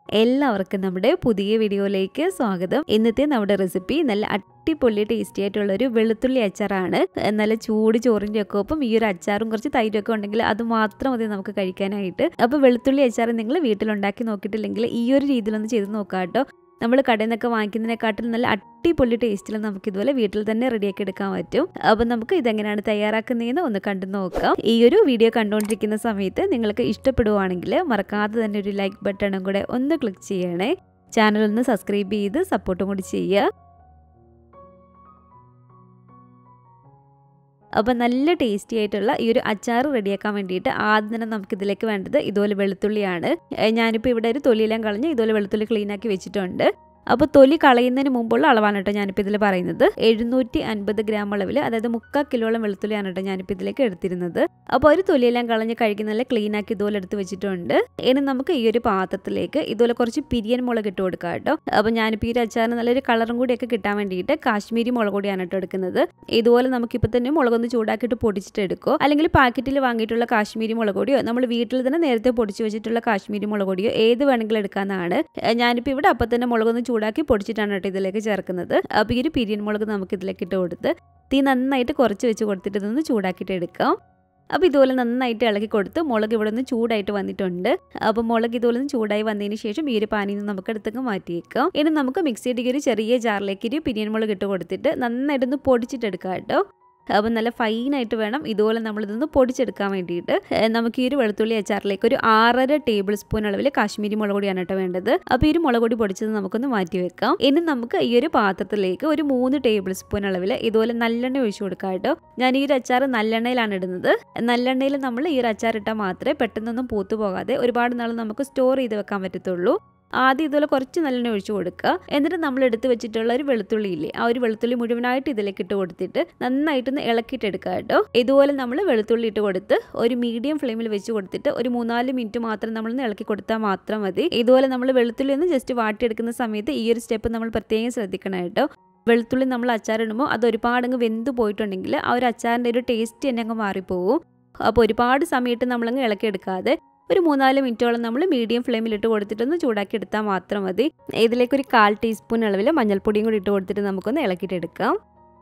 എല്ലാവർക്കും നമ്മുടെ പുതിയ വീഡിയോയിലേക്ക് സ്വാഗതം ഇന്നത്തെ നമ്മുടെ റെസിപ്പി നല്ല അടിപൊളി ടേസ്റ്റി ആയിട്ടുള്ള ഒരു വെളുത്തുള്ളി അച്ചാറാണ് നല്ല ചൂട് ചോറിൻ്റെ ഒക്കെ ഒപ്പം ഈ ഒരു അച്ചാറും കുറച്ച് തൈരൊക്കെ ഉണ്ടെങ്കിൽ അത് മാത്രം മതി നമുക്ക് കഴിക്കാനായിട്ട് അപ്പോൾ വെളുത്തുള്ളി അച്ചാർ നിങ്ങൾ വീട്ടിലുണ്ടാക്കി നോക്കിയിട്ടില്ലെങ്കിൽ ഈ ഒരു രീതിയിലൊന്ന് ചെയ്ത് നോക്കാം കേട്ടോ നമ്മൾ കടയിൽ നിന്നൊക്കെ വാങ്ങിക്കുന്നതിനെക്കാട്ടിലും നല്ല അടിപൊളി ടേസ്റ്റിൽ നമുക്ക് ഇതുപോലെ വീട്ടിൽ തന്നെ റെഡിയാക്കി എടുക്കാൻ പറ്റും അപ്പം നമുക്ക് ഇതെങ്ങനെയാണ് തയ്യാറാക്കുന്നതെന്ന് ഒന്ന് കണ്ടു നോക്കാം ഈ ഒരു വീഡിയോ കണ്ടുകൊണ്ടിരിക്കുന്ന സമയത്ത് നിങ്ങൾക്ക് ഇഷ്ടപ്പെടുവാണെങ്കിൽ മറക്കാതെ തന്നെ ഒരു ലൈക്ക് ബട്ടണും കൂടെ ഒന്ന് ക്ലിക്ക് ചെയ്യണേ ചാനൽ ഒന്ന് സബ്സ്ക്രൈബ് ചെയ്ത് സപ്പോർട്ടും കൂടി ചെയ്യുക അപ്പോൾ നല്ല ടേസ്റ്റി ആയിട്ടുള്ള ഈ ഒരു അച്ചാർ റെഡിയാക്കാൻ വേണ്ടിയിട്ട് ആദ്യം തന്നെ നമുക്കിതിലേക്ക് വേണ്ടത് ഇതുപോലെ വെളുത്തുള്ളിയാണ് ഞാനിപ്പോൾ ഇവിടെ ഒരു തൊലിയെല്ലാം കളഞ്ഞ് ഇതുപോലെ വെളുത്തുള്ളി ക്ലീനാക്കി വെച്ചിട്ടുണ്ട് അപ്പോൾ തൊലി കളയുന്നതിന് മുമ്പുള്ള അളവാണ് കേട്ടോ ഞാനിപ്പോൾ ഇതിൽ പറയുന്നത് എഴുന്നൂറ്റി അൻപത് ഗ്രാം അളവിൽ അതായത് മുക്കാൽ കിലോളം വെളുത്തുള്ളിയാണ് കേട്ടോ ഞാനിപ്പോൾ ഇതിലേക്ക് എടുത്തിരുന്നത് അപ്പോൾ ഒരു തൊലിയെല്ലാം കളഞ്ഞ് കഴിക്കുന്ന നല്ല ക്ലീൻ ആക്കി ഇതുപോലെ എടുത്ത് വെച്ചിട്ടുണ്ട് ഇനി നമുക്ക് ഈ ഒരു പാത്രത്തിലേക്ക് ഇതുപോലെ കുറച്ച് പിരിയൻ മുളക് ഇട്ട് കൊടുക്കാം കേട്ടോ അപ്പോൾ ഞാനിപ്പോൾ ഈ ഒരു അച്ചാറിന് നല്ലൊരു കളറും കൂടിയൊക്കെ കിട്ടാൻ വേണ്ടിയിട്ട് കാശ്മീരി മുളക് പൊടിയാണ് കേട്ടോ എടുക്കുന്നത് ഇതുപോലെ നമുക്കിപ്പോൾ തന്നെ മുളകൊന്ന് ചൂടാക്കിയിട്ട് പൊടിച്ചിട്ട് എടുക്കോ അല്ലെങ്കിൽ പാക്കറ്റിൽ വാങ്ങിയിട്ടുള്ള കാശ്മീരി മുളക് പൊടിയോ നമ്മൾ വീട്ടിൽ തന്നെ നേരത്തെ പൊടിച്ച് വെച്ചിട്ടുള്ള കാശ്മീരി മുളക് പൊടിയോ ഏത് വേണമെങ്കിലും എടുക്കാവുന്നതാണ് ഞാനിപ്പോൾ ഇവിടെ അപ്പം തന്നെ മുളകൊന്ന് ചൂടാക്കി പൊടിച്ചിട്ടാണ് കേട്ടോ ഇതിലേക്ക് ചേർക്കുന്നത് അപ്പോൾ ഈ ഒരു പിരിയൻ മുളക് നമുക്ക് ഇതിലേക്ക് ഇട്ട് കൊടുത്ത് തീ നന്നായിട്ട് കുറച്ച് വെച്ച് കൊടുത്തിട്ട് ഇതൊന്ന് ചൂടാക്കിയിട്ട് എടുക്കാം അപ്പോൾ ഇതുപോലെ നന്നായിട്ട് ഇളക്കി കൊടുത്ത് മുളക് ഇവിടെ നിന്ന് ചൂടായിട്ട് വന്നിട്ടുണ്ട് അപ്പോൾ മുളക് ഇതുപോലെ നിന്ന് ചൂടായി വന്നതിന് ശേഷം ഈ ഒരു പാനിൽ നിന്ന് നമുക്ക് എടുത്തൊക്കെ മാറ്റിയേക്കാം ഇനി നമുക്ക് മിക്സിയുടെ ഒരു ചെറിയ ജാറിലേക്ക് ഒരു പിരിയൻ മുളക് ഇട്ട് കൊടുത്തിട്ട് നന്നായിട്ടൊന്ന് പൊടിച്ചിട്ടെടുക്കാം കേട്ടോ അപ്പം നല്ല ഫൈനായിട്ട് വേണം ഇതുപോലെ നമ്മളിതൊന്ന് പൊടിച്ചെടുക്കാൻ വേണ്ടിയിട്ട് നമുക്ക് ഈ ഒരു വെളുത്തുള്ളി അച്ചാറിലേക്ക് ഒരു ആറര ടേബിൾ സ്പൂൺ അളവിൽ കാശ്മീരി മുളക് പൊടിയാണ് കേട്ടോ വേണ്ടത് അപ്പോൾ ഈ ഒരു മുളക് പൊടി പൊടിച്ചത് നമുക്കൊന്ന് മാറ്റി വെക്കാം ഇനി നമുക്ക് ഈ ഒരു പാത്രത്തിലേക്ക് ഒരു മൂന്ന് ടേബിൾ സ്പൂൺ അളവിൽ ഇതുപോലെ നല്ലെണ്ണ ഒഴിച്ചു കൊടുക്കാം കേട്ടോ ഞാൻ ഈ ഒരു അച്ചാർ നല്ലെണ്ണയിലാണ് ഇടുന്നത് നല്ലെണ്ണയിൽ നമ്മൾ ഈ ഒരു അച്ചാർ ഇട്ടാൽ മാത്രമേ പെട്ടെന്നൊന്നും പൂത്തു പോകാതെ ഒരുപാട് നാൾ നമുക്ക് സ്റ്റോർ ചെയ്ത് വെക്കാൻ പറ്റത്തുള്ളൂ ആദ്യം ഇതുപോലെ കുറച്ച് നല്ലെണ്ണ ഒഴിച്ചു കൊടുക്കുക എന്നിട്ട് നമ്മൾ എടുത്ത് വെച്ചിട്ടുള്ള ഒരു വെളുത്തുള്ളി ഇല്ലേ ആ ഒരു വെളുത്തുള്ളി മുഴുവനായിട്ട് ഇതിലേക്ക് ഇട്ട് കൊടുത്തിട്ട് നന്നായിട്ടൊന്ന് ഇളക്കിയിട്ടെടുക്കുക കേട്ടോ ഇതുപോലെ നമ്മൾ വെളുത്തുള്ളി ഇട്ട് കൊടുത്ത് ഒരു മീഡിയം ഫ്ലെയിമിൽ വെച്ച് കൊടുത്തിട്ട് ഒരു മൂന്നാല് മിനിറ്റ് മാത്രം നമ്മളൊന്ന് ഇളക്കി കൊടുത്താൽ മാത്രം മതി ഇതുപോലെ നമ്മൾ വെളുത്തുള്ളി ഒന്ന് ജസ്റ്റ് വാട്ടിയെടുക്കുന്ന സമയത്ത് ഈ ഒരു സ്റ്റെപ്പ് നമ്മൾ പ്രത്യേകം ശ്രദ്ധിക്കണം കേട്ടോ വെളുത്തുള്ളി നമ്മൾ അച്ചാറിടുമ്പോൾ അത് ഒരുപാട് അങ്ങ് വെന്ത് പോയിട്ടുണ്ടെങ്കിൽ ആ ഒരു അച്ചാറിൻ്റെ ഒരു ടേസ്റ്റ് തന്നെ അങ്ങ് മാറിപ്പോവും അപ്പോൾ ഒരുപാട് സമയത്ത് നമ്മളങ്ങ് ഇളക്കിയെടുക്കാതെ ഒരു മൂന്നാല് മിനിറ്റോളം നമ്മൾ മീഡിയം ഫ്ലെയിമിൽ ഇട്ട് കൊടുത്തിട്ടൊന്ന് ചൂടാക്കി എടുത്താൽ മാത്രം മതി ഇതിലേക്ക് ഒരു കാൽ ടീസ്പൂൺ അളവിൽ മഞ്ഞൾപ്പൊടിയും കൂടി ഇട്ട് കൊടുത്തിട്ട് നമുക്കൊന്ന് ഇളക്കിയിട്ടെടുക്കാം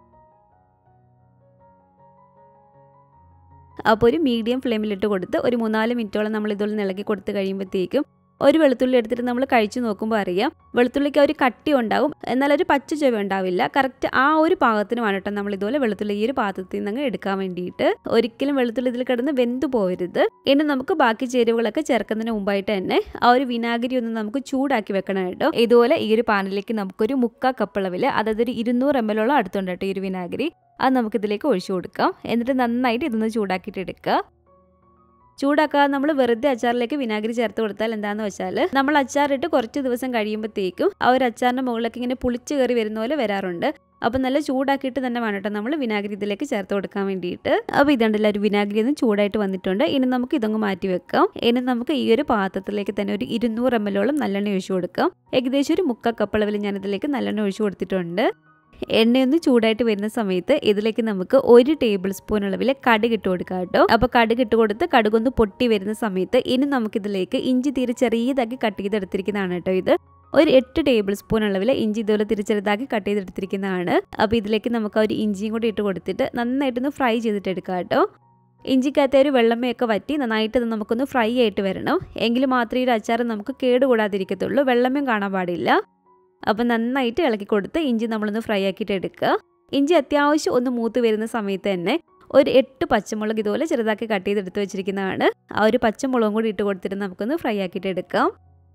അപ്പോൾ ഒരു മീഡിയം ഫ്ലെയിമിൽ ഇട്ട് കൊടുത്ത് ഒരു മൂന്നാല് മിനിറ്റോളം നമ്മൾ ഇതുപോലെ ഇളക്കി കൊടുത്ത് കഴിയുമ്പോഴത്തേക്കും ഒരു വെളുത്തുള്ളി എടുത്തിട്ട് നമ്മൾ കഴിച്ചു നോക്കുമ്പോൾ അറിയാം വെളുത്തുള്ളിക്ക് ഒരു കട്ടി ഉണ്ടാവും എന്നാൽ ഒരു പച്ച ചുവ ഉണ്ടാവില്ല കറക്റ്റ് ആ ഒരു പാകത്തിന് വേണം നമ്മൾ ഇതുപോലെ വെളുത്തുള്ളി ഈ ഒരു പാത്രത്തിൽ നിന്ന് എടുക്കാൻ വേണ്ടിയിട്ട് ഒരിക്കലും വെളുത്തുള്ളി ഇതിൽ കിടന്ന് വെന്തു പോകരുത് ഇനി നമുക്ക് ബാക്കി ചേരുവകളൊക്കെ ചേർക്കുന്നതിന് മുമ്പായിട്ട് തന്നെ ആ ഒരു വിനാഗിരി ഒന്ന് നമുക്ക് ചൂടാക്കി വെക്കണം കേട്ടോ ഇതുപോലെ ഈ ഒരു പാനിലേക്ക് നമുക്കൊരു മുക്കാ കപ്പളവിൽ അതായത് ഒരു ഇരുന്നൂറ് എം എല്ലോളം അടുത്തുണ്ട് കേട്ടോ ഈ ഒരു വിനാഗിരി അത് നമുക്കിതിലേക്ക് ഒഴിച്ചു കൊടുക്കാം എന്നിട്ട് നന്നായിട്ട് ഇതൊന്ന് ചൂടാക്കിയിട്ട് എടുക്കുക ചൂടാക്കാതെ നമ്മൾ വെറുതെ അച്ചാറിലേക്ക് വിനാഗിരി ചേർത്ത് കൊടുത്താൽ എന്താണെന്ന് വെച്ചാൽ നമ്മൾ അച്ചാറിട്ട് കുറച്ച് ദിവസം കഴിയുമ്പോഴത്തേക്കും ആ ഒരു അച്ചാറിൻ്റെ മുകളിലേക്ക് ഇങ്ങനെ പുളിച്ച് കയറി വരുന്ന പോലെ വരാറുണ്ട് അപ്പോൾ നല്ല ചൂടാക്കിയിട്ട് തന്നെ വേണം കേട്ടോ നമ്മൾ വിനാഗിരി ഇതിലേക്ക് ചേർത്ത് കൊടുക്കാൻ വേണ്ടിയിട്ട് അപ്പോൾ ഇതുണ്ടല്ലോ ഒരു വിനാഗിരി ഒന്നും ചൂടായിട്ട് വന്നിട്ടുണ്ട് ഇനി നമുക്ക് ഇതൊന്ന് മാറ്റി വെക്കാം ഇനി നമുക്ക് ഈ ഒരു പാത്രത്തിലേക്ക് തന്നെ ഒരു ഇരുന്നൂറ് എം എല്ലോളം നല്ലെണ്ണ ഒഴിച്ചു കൊടുക്കാം ഏകദേശം ഒരു മുക്കാൽ കപ്പളവിൽ ഞാൻ ഇതിലേക്ക് നല്ലെണ്ണ ഒഴിച്ചു കൊടുത്തിട്ടുണ്ട് എണ്ണയൊന്ന് ചൂടായിട്ട് വരുന്ന സമയത്ത് ഇതിലേക്ക് നമുക്ക് ഒരു ടേബിൾ സ്പൂൺ അളവിൽ കടുക് ഇട്ട് കൊടുക്കാം കേട്ടോ അപ്പോൾ കടുക് ഇട്ട് കൊടുത്ത് കടുകൊന്ന് പൊട്ടി വരുന്ന സമയത്ത് ഇനി നമുക്കിതിലേക്ക് ഇഞ്ചി തീരെ ചെറിയതാക്കി കട്ട് ചെയ്തെടുത്തിരിക്കുന്നതാണ് കേട്ടോ ഇത് ഒരു എട്ട് ടേബിൾ സ്പൂൺ അളവിൽ ഇഞ്ചി ഇതുപോലെ തിരിച്ചെടുത്താക്കി കട്ട് ചെയ്തെടുത്തിരിക്കുന്നതാണ് അപ്പോൾ ഇതിലേക്ക് നമുക്ക് ഒരു ഇഞ്ചിയും കൂടി ഇട്ട് കൊടുത്തിട്ട് നന്നായിട്ടൊന്ന് ഫ്രൈ ചെയ്തിട്ട് എടുക്കാം കേട്ടോ ഇഞ്ചിക്കകത്തെ ഒരു വെള്ളമയൊക്കെ വറ്റി നന്നായിട്ട് നമുക്കൊന്ന് ഫ്രൈ ആയിട്ട് വരണം എങ്കിൽ മാത്രമേ ഈ അച്ചാർ നമുക്ക് കേടുകൂടാതിരിക്കത്തുള്ളൂ വെള്ളമയം കാണാൻ പാടില്ല അപ്പം നന്നായിട്ട് ഇളക്കി കൊടുത്ത് ഇഞ്ചി നമ്മളൊന്ന് ഫ്രൈ ആക്കിയിട്ട് എടുക്കുക ഇഞ്ചി അത്യാവശ്യം ഒന്ന് മൂത്ത് വരുന്ന സമയത്ത് തന്നെ ഒരു എട്ട് പച്ചമുളക് ഇതുപോലെ ചെറുതാക്കി കട്ട് ചെയ്തെടുത്ത് വെച്ചിരിക്കുന്നതാണ് ആ ഒരു പച്ചമുളകും കൂടി ഇട്ട് കൊടുത്തിട്ട് നമുക്കൊന്ന് ഫ്രൈ ആക്കിയിട്ട് എടുക്കാം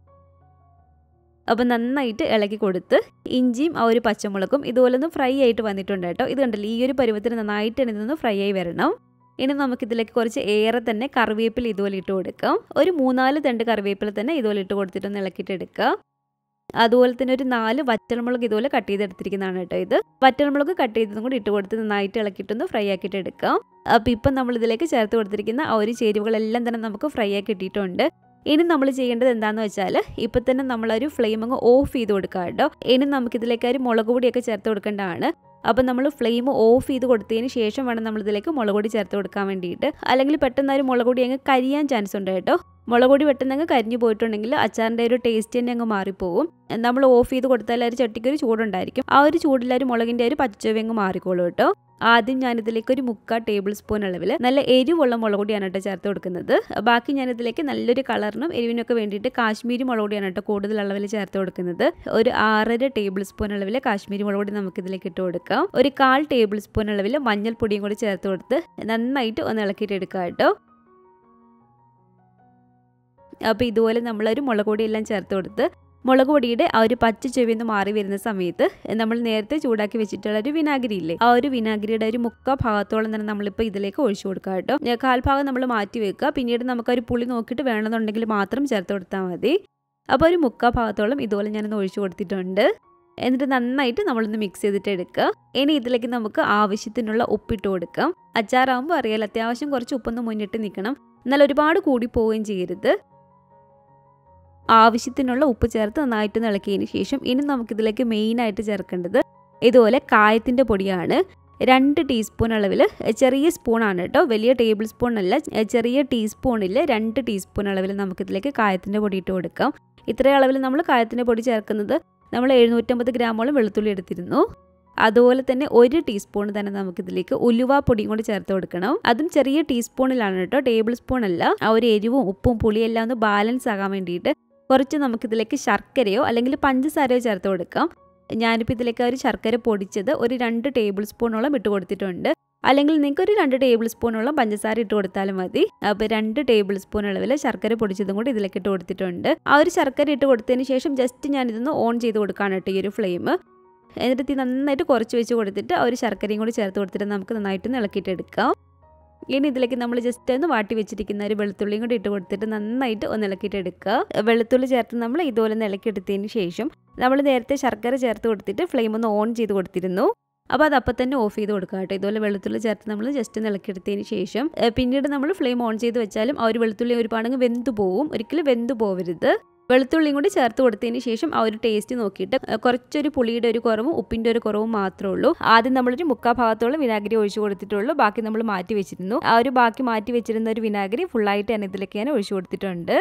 അപ്പം നന്നായിട്ട് ഇളക്കി കൊടുത്ത് ഇഞ്ചിയും ആ ഒരു പച്ചമുളകും ഇതുപോലെ ഒന്ന് ഫ്രൈ ആയിട്ട് വന്നിട്ടുണ്ട് കേട്ടോ ഇത് കണ്ടല്ലോ ഈ ഒരു പരുവത്തിന് നന്നായിട്ട് ഇതൊന്ന് ഫ്രൈ ആയി വരണം ഇനി നമുക്കിതിലേക്ക് കുറച്ച് ഏറെ തന്നെ കറിവേപ്പില ഇതുപോലെ ഇട്ട് കൊടുക്കാം ഒരു മൂന്നാല് തണ്ട് കറിവേപ്പില തന്നെ ഇതുപോലെ ഇട്ട് കൊടുത്തിട്ടൊന്ന് ഇളക്കിയിട്ട് എടുക്കുക അതുപോലെ തന്നെ ഒരു നാല് വറ്റൽമുളക് ഇതുപോലെ കട്ട് ചെയ്തെടുത്തിരിക്കുന്നതാണ് കേട്ടോ ഇത് വറ്റൽമുളക് കട്ട് ചെയ്തതും കൂടി ഇട്ട് കൊടുത്ത് നന്നായിട്ട് ഇളക്കിയിട്ടൊന്ന് ഫ്രൈ ആക്കിയിട്ട് എടുക്കാം അപ്പോൾ ഇപ്പം നമ്മൾ ഇതിലേക്ക് ചേർത്ത് കൊടുത്തിരിക്കുന്ന ആ ഒരു ചേരുവകളെല്ലാം തന്നെ നമുക്ക് ഫ്രൈ ആക്കി കിട്ടിയിട്ടുണ്ട് ഇനി നമ്മൾ ചെയ്യേണ്ടത് എന്താണെന്ന് വെച്ചാൽ ഇപ്പം തന്നെ നമ്മളൊരു ഫ്ലെയിം അങ്ങ് ഓഫ് ചെയ്ത് കൊടുക്കുക കേട്ടോ ഇനി നമുക്കിതിലേക്ക് ഒരു മുളക് പൊടിയൊക്കെ ചേർത്ത് കൊടുക്കേണ്ടതാണ് അപ്പം നമ്മൾ ഫ്ലെയിം ഓഫ് ചെയ്ത് കൊടുത്തതിന് ശേഷം വേണം നമ്മൾ ഇതിലേക്ക് മുളക് പൊടി ചേർത്ത് കൊടുക്കാൻ വേണ്ടിയിട്ട് അല്ലെങ്കിൽ പെട്ടെന്ന് ഒരു മുളക് പൊടി അങ്ങ് കരിയാൻ ചാൻസ് ഉണ്ട് കേട്ടോ മുളക് പൊടി പെട്ടെന്ന് അങ്ങ് കരിഞ്ഞു പോയിട്ടുണ്ടെങ്കിൽ അച്ചാറിൻ്റെ ഒരു ടേസ്റ്റ് തന്നെ അങ്ങ് മാറിപ്പോവും നമ്മൾ ഓഫ് ചെയ്ത് കൊടുത്താൽ ഒരു ചട്ടിക്ക് ഒരു ചൂടുണ്ടായിരിക്കും ആ ഒരു ചൂടിൽ ഒരു മുളകിൻ്റെ ഒരു പച്ചവി അങ്ങ് മാറിക്കോളും കേട്ടോ ആദ്യം ഞാനിതിലേക്ക് ഒരു മുക്കാൽ ടേബിൾ സ്പൂൺ അളവിൽ നല്ല എരിവുള്ള മുളക് പൊടിയാണ് കേട്ടോ ചേർത്ത് കൊടുക്കുന്നത് ബാക്കി ഞാനിതിലേക്ക് നല്ലൊരു കളറിനും എരിവിനൊക്കെ വേണ്ടിയിട്ട് കാശ്മീരി മുളക് പൊടിയാണ് കേട്ടോ കൂടുതൽ അളവിൽ ചേർത്ത് കൊടുക്കുന്നത് ഒരു ആറര ടേബിൾ സ്പൂൺ അളവിൽ കാശ്മീരി മുളക് പൊടി നമുക്ക് ഇതിലേക്ക് ഇട്ട് കൊടുക്കാം ഒരു കാൽ ടേബിൾ സ്പൂൺ അളവിൽ മഞ്ഞൾപ്പൊടിയും കൂടി ചേർത്ത് കൊടുത്ത് നന്നായിട്ട് ഒന്ന് ഇളക്കിയിട്ട് എടുക്കാം കേട്ടോ അപ്പോൾ ഇതുപോലെ നമ്മളൊരു മുളക് പൊടിയെല്ലാം ചേർത്ത് കൊടുത്ത് മുളക് പൊടിയുടെ ആ ഒരു പച്ച ചെവിന്ന് മാറി വരുന്ന സമയത്ത് നമ്മൾ നേരത്തെ ചൂടാക്കി വെച്ചിട്ടുള്ള ഒരു വിനാഗിരി ഇല്ലേ ആ ഒരു വിനാഗിരിയുടെ ഒരു മുക്ക ഭാഗത്തോളം തന്നെ നമ്മളിപ്പോൾ ഇതിലേക്ക് ഒഴിച്ചു കൊടുക്കുക കേട്ടോ കാൽഭാഗം നമ്മൾ മാറ്റി വെക്കുക പിന്നീട് നമുക്കൊരു പുളി നോക്കിയിട്ട് വേണമെന്നുണ്ടെങ്കിൽ മാത്രം ചേർത്ത് കൊടുത്താൽ മതി അപ്പോൾ ഒരു മുക്ക ഭാഗത്തോളം ഇതുപോലെ ഞാനൊന്ന് ഒഴിച്ചു കൊടുത്തിട്ടുണ്ട് എന്നിട്ട് നന്നായിട്ട് നമ്മളൊന്ന് മിക്സ് ചെയ്തിട്ട് എടുക്കുക ഇനി ഇതിലേക്ക് നമുക്ക് ആവശ്യത്തിനുള്ള ഉപ്പിട്ട് കൊടുക്കാം അച്ചാറാകുമ്പോൾ അറിയാലോ അത്യാവശ്യം കുറച്ച് ഉപ്പൊന്ന് മുന്നിട്ട് നിൽക്കണം എന്നാൽ ഒരുപാട് കൂടി പോവുകയും ചെയ്യരുത് ആവശ്യത്തിനുള്ള ഉപ്പ് ചേർത്ത് നന്നായിട്ട് ഇളക്കിയതിന് ശേഷം ഇനി നമുക്കിതിലേക്ക് മെയിനായിട്ട് ചേർക്കേണ്ടത് ഇതുപോലെ കായത്തിൻ്റെ പൊടിയാണ് രണ്ട് ടീസ്പൂൺ അളവിൽ ചെറിയ സ്പൂണാണ് കേട്ടോ വലിയ ടേബിൾ സ്പൂൺ അല്ല ചെറിയ ടീസ്പൂണിൽ രണ്ട് ടീസ്പൂൺ അളവിൽ നമുക്കിതിലേക്ക് കായത്തിൻ്റെ പൊടി ഇട്ട് കൊടുക്കാം ഇത്രയും അളവിൽ നമ്മൾ കായത്തിൻ്റെ പൊടി ചേർക്കുന്നത് നമ്മൾ എഴുന്നൂറ്റമ്പത് ഗ്രാമോളം വെളുത്തുള്ളി എടുത്തിരുന്നു അതുപോലെ തന്നെ ഒരു ടീസ്പൂൺ തന്നെ നമുക്കിതിലേക്ക് ഉലുവ പൊടിയും കൂടി ചേർത്ത് കൊടുക്കണം അതും ചെറിയ ടീസ്പൂണിലാണ് കേട്ടോ ടേബിൾ സ്പൂൺ അല്ല ആ ഒരു എരിവും ഉപ്പും പുളിയും എല്ലാം ഒന്ന് ബാലൻസ് ആകാൻ വേണ്ടിയിട്ട് കുറച്ച് നമുക്കിതിലേക്ക് ശർക്കരയോ അല്ലെങ്കിൽ പഞ്ചസാരയോ ചേർത്ത് കൊടുക്കാം ഞാനിപ്പോൾ ഇതിലേക്ക് ഒരു ശർക്കര പൊടിച്ചത് ഒരു രണ്ട് ടേബിൾ സ്പൂണോളം ഇട്ട് കൊടുത്തിട്ടുണ്ട് അല്ലെങ്കിൽ നിങ്ങൾക്ക് ഒരു രണ്ട് ടേബിൾ സ്പൂണോളം പഞ്ചസാര ഇട്ട് കൊടുത്താലും മതി അപ്പോൾ രണ്ട് ടേബിൾ സ്പൂൺ അളവിൽ ശർക്കര പൊടിച്ചതും കൂടി ഇതിലേക്ക് ഇട്ട് കൊടുത്തിട്ടുണ്ട് ആ ഒരു ശർക്കര ഇട്ട് കൊടുത്തതിന് ശേഷം ജസ്റ്റ് ഞാനിതൊന്ന് ഓൺ ചെയ്ത് കൊടുക്കുകയാണ് കേട്ടോ ഈ ഒരു ഫ്ലെയിം എന്നിട്ട് തീ നന്നായിട്ട് കുറച്ച് വെച്ച് കൊടുത്തിട്ട് ആ ഒരു ശർക്കരയും കൂടി ചേർത്ത് കൊടുത്തിട്ട് നമുക്ക് നന്നായിട്ട് ഇളക്കിയിട്ട് എടുക്കാം ഇനി ഇതിലേക്ക് നമ്മൾ ജസ്റ്റ് ഒന്ന് വാട്ടി വെച്ചിരിക്കുന്ന ഒരു വെളുത്തുള്ളിയും കൂടി ഇട്ട് കൊടുത്തിട്ട് നന്നായിട്ട് ഒന്ന് ഇളക്കിയിട്ട് എടുക്കുക വെളുത്തുള്ളി ചേർത്ത് നമ്മൾ ഇതുപോലെ ഒന്ന് ഇളക്കിയെടുത്തതിന് ശേഷം നമ്മൾ നേരത്തെ ശർക്കര ചേർത്ത് കൊടുത്തിട്ട് ഫ്ലെയിം ഒന്ന് ഓൺ ചെയ്ത് കൊടുത്തിരുന്നു അപ്പോൾ അത് അപ്പം തന്നെ ഓഫ് ചെയ്ത് കൊടുക്കുക കേട്ടോ ഇതുപോലെ വെളുത്തുള്ളി ചേർത്ത് നമ്മൾ ജസ്റ്റ് ഒന്ന് ഇളക്കിയെടുത്തതിന് ശേഷം പിന്നീട് നമ്മൾ ഫ്ലെയിം ഓൺ ചെയ്ത് വെച്ചാലും ആ ഒരു വെളുത്തുള്ളി ഒരുപാടങ്ങ് വെന്ത് പോവും ഒരിക്കലും വെന്ത് പോവരുത് വെളുത്തുള്ളിയും കൂടി ചേർത്ത് കൊടുത്തതിന് ശേഷം ആ ഒരു ടേസ്റ്റ് നോക്കിയിട്ട് കുറച്ചൊരു പുളിയുടെ ഒരു കുറവും ഉപ്പിൻ്റെ ഒരു കുറവും മാത്രമേ ഉള്ളൂ ആദ്യം നമ്മളൊരു മുക്കാ ഭാഗത്തോളം വിനാഗിരി ഒഴിച്ചു കൊടുത്തിട്ടുള്ളൂ ബാക്കി നമ്മൾ മാറ്റി വെച്ചിരുന്നു ആ ഒരു ബാക്കി മാറ്റി വെച്ചിരുന്ന ഒരു വിനാഗിരി ഫുള്ളായിട്ട് തന്നെ ഇതിലേക്ക് ഞാൻ ഒഴിച്ചു കൊടുത്തിട്ടുണ്ട്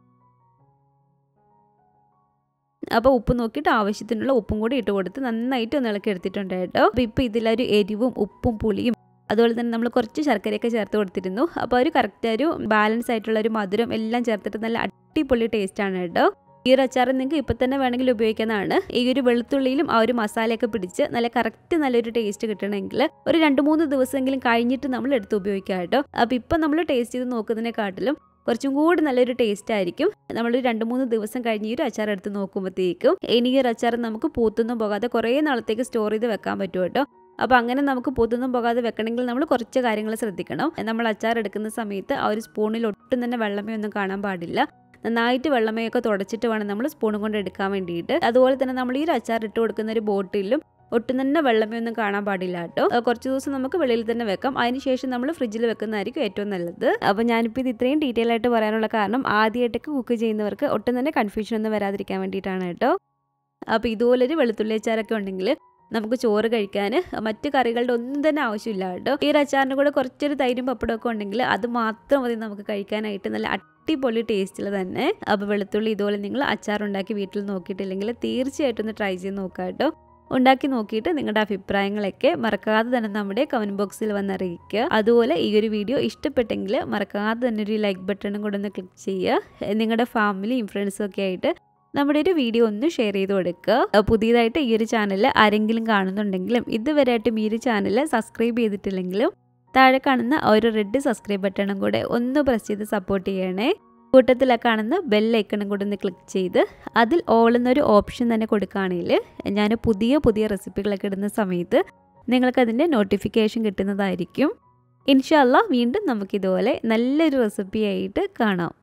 അപ്പോൾ ഉപ്പ് നോക്കിയിട്ട് ആവശ്യത്തിനുള്ള ഉപ്പും കൂടി ഇട്ട് കൊടുത്ത് നന്നായിട്ട് ഒന്ന് ഇളക്കി എടുത്തിട്ടുണ്ട് കേട്ടോ അപ്പോൾ ഇപ്പോൾ ഇതിലൊരു എരിവും ഉപ്പും പുളിയും അതുപോലെ തന്നെ നമ്മൾ കുറച്ച് ശർക്കരയൊക്കെ ചേർത്ത് കൊടുത്തിരുന്നു അപ്പോൾ ഒരു കറക്റ്റ് ഒരു ബാലൻസ് ആയിട്ടുള്ള ഒരു മധുരം എല്ലാം ചേർത്തിട്ട് നല്ല അടിപൊളി ടേസ്റ്റാണ് കേട്ടോ ഈ ഒരു അച്ചാർ നിങ്ങൾക്ക് ഇപ്പം തന്നെ വേണമെങ്കിൽ ഉപയോഗിക്കുന്നതാണ് ഈ ഒരു വെളുത്തുള്ളിയിലും ആ ഒരു മസാലയൊക്കെ പിടിച്ച് നല്ല കറക്റ്റ് നല്ലൊരു ടേസ്റ്റ് കിട്ടണമെങ്കിൽ ഒരു രണ്ട് മൂന്ന് ദിവസമെങ്കിലും കഴിഞ്ഞിട്ട് നമ്മൾ എടുത്ത് ഉപയോഗിക്കാം കേട്ടോ അപ്പോൾ ഇപ്പം നമ്മൾ ടേസ്റ്റ് ചെയ്ത് നോക്കുന്നതിനെക്കാട്ടിലും കുറച്ചും കൂടി നല്ലൊരു ടേസ്റ്റ് ആയിരിക്കും നമ്മൾ രണ്ട് മൂന്ന് ദിവസം കഴിഞ്ഞ് ഈ ഒരു അച്ചാർ എടുത്ത് നോക്കുമ്പോഴത്തേക്കും ഇനി ഈ ഒരു അച്ചാർ നമുക്ക് പൂത്തൊന്നും പോകാതെ കുറേ നാളത്തേക്ക് സ്റ്റോർ ചെയ്ത് വെക്കാൻ പറ്റും കേട്ടോ അപ്പോൾ അങ്ങനെ നമുക്ക് പൊതുന്നും പോകാതെ വെക്കണമെങ്കിൽ നമ്മൾ കുറച്ച് കാര്യങ്ങൾ ശ്രദ്ധിക്കണം നമ്മൾ അച്ചാർ എടുക്കുന്ന സമയത്ത് ആ ഒരു സ്പൂണിൽ ഒട്ടും തന്നെ വെള്ളമേ ഒന്നും കാണാൻ പാടില്ല നന്നായിട്ട് വെള്ളമയൊക്കെ തുടച്ചിട്ട് വേണം നമ്മൾ സ്പൂണും കൊണ്ട് എടുക്കാൻ വേണ്ടിയിട്ട് അതുപോലെ തന്നെ നമ്മൾ ഈ ഒരു അച്ചാർ ഇട്ട് കൊടുക്കുന്ന ഒരു ബോട്ടിലും ഒട്ടും തന്നെ വെള്ളമേ ഒന്നും കാണാൻ പാടില്ല കേട്ടോ കുറച്ച് ദിവസം നമുക്ക് വെളിയിൽ തന്നെ വെക്കാം അതിനുശേഷം നമ്മൾ ഫ്രിഡ്ജിൽ വെക്കുന്നതായിരിക്കും ഏറ്റവും നല്ലത് അപ്പോൾ ഞാനിപ്പോൾ ഇത് ഇത്രയും ഡീറ്റെയിൽ ആയിട്ട് പറയാനുള്ള കാരണം ആദ്യമായിട്ടൊക്കെ കുക്ക് ചെയ്യുന്നവർക്ക് ഒട്ടും തന്നെ കൺഫ്യൂഷൻ ഒന്നും വരാതിരിക്കാൻ വേണ്ടിയിട്ടാണ് കേട്ടോ അപ്പോൾ ഇതുപോലൊരു വെളുത്തുള്ളി അച്ചാറൊക്കെ ഉണ്ടെങ്കിൽ നമുക്ക് ചോറ് കഴിക്കാൻ മറ്റു കറികളുടെ ഒന്നും തന്നെ ആവശ്യമില്ല കേട്ടോ ഈ ഒരു അച്ചാറിൻ്റെ കൂടെ കുറച്ചൊരു തൈരും പപ്പടമൊക്കെ ഉണ്ടെങ്കിൽ അത് മാത്രം മതി നമുക്ക് കഴിക്കാനായിട്ട് നല്ല അടിപൊളി ടേസ്റ്റിൽ തന്നെ അപ്പോൾ വെളുത്തുള്ളി ഇതുപോലെ നിങ്ങൾ അച്ചാർ ഉണ്ടാക്കി വീട്ടിൽ നോക്കിയിട്ടില്ലെങ്കിൽ തീർച്ചയായിട്ടും ഒന്ന് ട്രൈ ചെയ്ത് നോക്കാം കേട്ടോ ഉണ്ടാക്കി നോക്കിയിട്ട് നിങ്ങളുടെ അഭിപ്രായങ്ങളൊക്കെ മറക്കാതെ തന്നെ നമ്മുടെ കമൻറ്റ് ബോക്സിൽ വന്ന് അറിയിക്കുക അതുപോലെ ഈ ഒരു വീഡിയോ ഇഷ്ടപ്പെട്ടെങ്കിൽ മറക്കാതെ തന്നെ ഒരു ലൈക്ക് ബട്ടണും കൂടെ ഒന്ന് ക്ലിക്ക് ചെയ്യുക നിങ്ങളുടെ ഫാമിലിയും ഫ്രണ്ട്സും ഒക്കെ ആയിട്ട് നമ്മുടെ ഒരു വീഡിയോ ഒന്ന് ഷെയർ ചെയ്ത് കൊടുക്കുക പുതിയതായിട്ട് ഈ ഒരു ചാനൽ ആരെങ്കിലും കാണുന്നുണ്ടെങ്കിലും ഇതുവരെയായിട്ടും ഈ ഒരു ചാനൽ സബ്സ്ക്രൈബ് ചെയ്തിട്ടില്ലെങ്കിലും താഴെ കാണുന്ന ഒരു റെഡ് സബ്സ്ക്രൈബ് ബട്ടണും കൂടെ ഒന്ന് പ്രസ് ചെയ്ത് സപ്പോർട്ട് ചെയ്യണേ കൂട്ടത്തിലെ കാണുന്ന ബെല്ലൈക്കണും കൂടെ ഒന്ന് ക്ലിക്ക് ചെയ്ത് അതിൽ ഓൾ എന്നൊരു ഓപ്ഷൻ തന്നെ കൊടുക്കുകയാണെങ്കിൽ ഞാൻ പുതിയ പുതിയ റെസിപ്പികളൊക്കെ ഇടുന്ന സമയത്ത് നിങ്ങൾക്കതിൻ്റെ നോട്ടിഫിക്കേഷൻ കിട്ടുന്നതായിരിക്കും ഇൻഷല്ല വീണ്ടും നമുക്കിതുപോലെ നല്ലൊരു റെസിപ്പിയായിട്ട് കാണാം